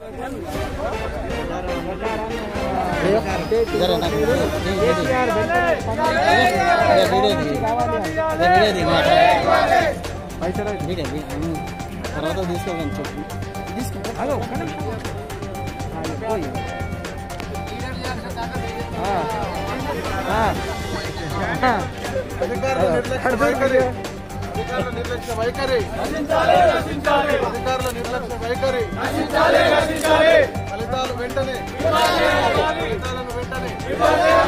జర నాకు ఇది, ఇది, ఇది. అదే వీడియో ఇది. అదే వీడియో ఇది మాట్లాడు. వీడియో ఇది. ఉమ్. తర్వాత తీసుకోగలను చెప్పు అదో ఒక్క నిమిషం. ఆ, పోయి. ఆ. ఆ. ఆ. అధికారుల నిర్లక్ష్య వైఖరి అధికారుల నిర్లక్ష్య వైఖరి అధికారుల నిర్లక్ష్య వైఖరి ఫలితాలు వెంటనే ఫలితాలను వెంటనే